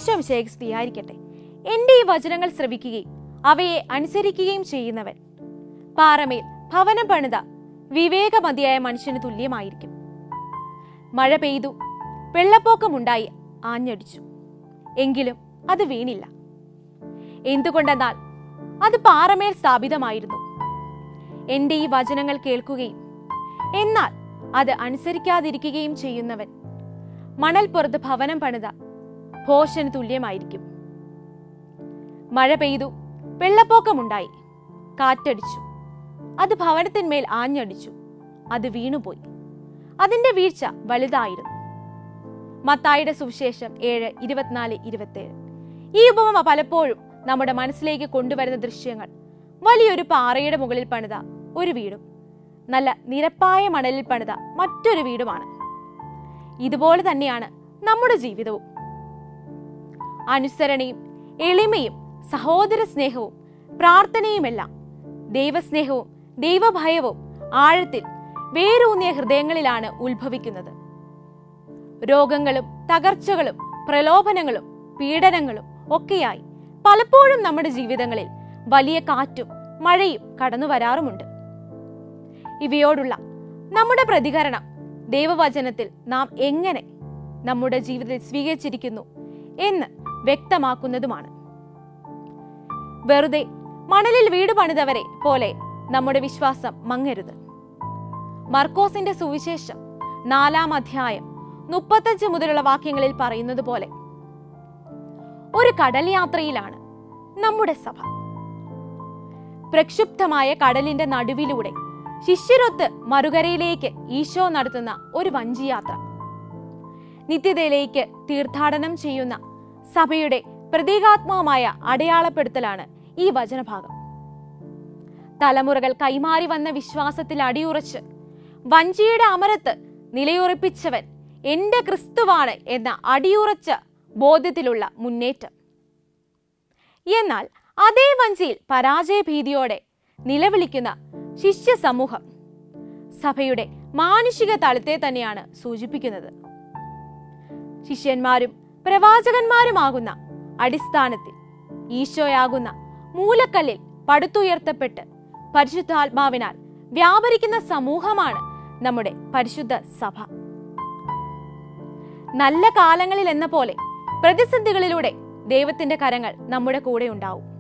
ഈശോ സ്തുതിയായിരിക്കട്ടെ എന്റെ ഈ വചനങ്ങൾ ശ്രവിക്കുകയും അവയെ അനുസരിക്കുകയും ചെയ്യുന്നവൻ പാറമേൽ ഭവനം പണിത വിവേകമതിയായ മനുഷ്യന് തുല്യമായിരിക്കും മഴ പെയ്തു വെള്ളപ്പൊക്കമുണ്ടായി ആഞ്ഞടിച്ചു എങ്കിലും അത് വീണില്ല എന്തുകൊണ്ടെന്നാൽ അത് പാറമേൽ സ്ഥാപിതമായിരുന്നു എന്റെ ഈ വചനങ്ങൾ കേൾക്കുകയും എന്നാൽ അത് അനുസരിക്കാതിരിക്കുകയും ചെയ്യുന്നവൻ മണൽപ്പുറത്ത് ഭവനം പണിത ഭോഷന് തുല്യമായിരിക്കും മഴ പെയ്തു വെള്ളപ്പൊക്കമുണ്ടായി കാറ്റടിച്ചു അത് ഭവനത്തിന്മേൽ ആഞ്ഞടിച്ചു അത് വീണുപോയി അതിന്റെ വീഴ്ച വലുതായിരുന്നു മത്തായിയുടെ സുവിശേഷം ഏഴ് ഇരുപത്തിനാല് ഇരുപത്തേഴ് ഈ ഉപമ പലപ്പോഴും നമ്മുടെ മനസ്സിലേക്ക് കൊണ്ടുവരുന്ന ദൃശ്യങ്ങൾ വലിയൊരു പാറയുടെ മുകളിൽ പണിത ഒരു വീടും നല്ല നിരപ്പായ മണലിൽ പണിത മറ്റൊരു വീടുമാണ് ഇതുപോലെ തന്നെയാണ് നമ്മുടെ ജീവിതവും അനുസരണയും എളിമയും സഹോദര സ്നേഹവും പ്രാർത്ഥനയുമെല്ലാം ദൈവസ്നേഹവും ദൈവഭയവും ആഴത്തിൽ വേരൂന്നിയ ഹൃദയങ്ങളിലാണ് ഉത്ഭവിക്കുന്നത് രോഗങ്ങളും തകർച്ചകളും പ്രലോഭനങ്ങളും പീഡനങ്ങളും ഒക്കെയായി പലപ്പോഴും നമ്മുടെ ജീവിതങ്ങളിൽ വലിയ കാറ്റും മഴയും കടന്നു വരാറുമുണ്ട് ഇവയോടുള്ള നമ്മുടെ പ്രതികരണം ദൈവവചനത്തിൽ നാം എങ്ങനെ നമ്മുടെ ജീവിതത്തിൽ സ്വീകരിച്ചിരിക്കുന്നു എന്ന് വ്യക്തമാക്കുന്നതുമാണ് വെറുതെ മണലിൽ വീട് പണിതവരെ പോലെ നമ്മുടെ വിശ്വാസം മങ്ങരുത് മർക്കോസിന്റെ സുവിശേഷം നാലാം അധ്യായം മുപ്പത്തഞ്ച് മുതലുള്ള വാക്യങ്ങളിൽ പറയുന്നത് പോലെ ഒരു കടൽ യാത്രയിലാണ് നമ്മുടെ സഭ പ്രക്ഷുബ്ധമായ കടലിന്റെ നടുവിലൂടെ ശിഷ്യരൊത്ത് മറുകരയിലേക്ക് ഈശോ നടത്തുന്ന ഒരു വഞ്ചിയാത്ര നിത്യതയിലേക്ക് തീർത്ഥാടനം ചെയ്യുന്ന സഭയുടെ പ്രതീകാത്മകമായ അടയാളപ്പെടുത്തലാണ് ഈ വചനഭാഗം തലമുറകൾ കൈമാറി വന്ന വിശ്വാസത്തിൽ അടിയുറച്ച് വഞ്ചിയുടെ അമരത്ത് നിലയുറപ്പിച്ചവൻ എന്റെ ക്രിസ്തുവാണ് എന്ന അടിയുറച്ച ബോധ്യത്തിലുള്ള മുന്നേറ്റം എന്നാൽ അതേ വഞ്ചിയിൽ പരാജയഭീതിയോടെ നിലവിളിക്കുന്ന ശിഷ്യ സമൂഹം സഭയുടെ മാനുഷിക തലത്തെ തന്നെയാണ് സൂചിപ്പിക്കുന്നത് ശിഷ്യന്മാരും പ്രവാചകന്മാരുമാകുന്ന അടിസ്ഥാനത്തിൽ ഈശോയാകുന്ന മൂലക്കല്ലിൽ പടുത്തുയർത്തപ്പെട്ട് പരിശുദ്ധാത്മാവിനാൽ വ്യാപരിക്കുന്ന സമൂഹമാണ് നമ്മുടെ പരിശുദ്ധ സഭ നല്ല കാലങ്ങളിൽ എന്ന പോലെ പ്രതിസന്ധികളിലൂടെ ദൈവത്തിന്റെ കരങ്ങൾ നമ്മുടെ കൂടെ ഉണ്ടാവും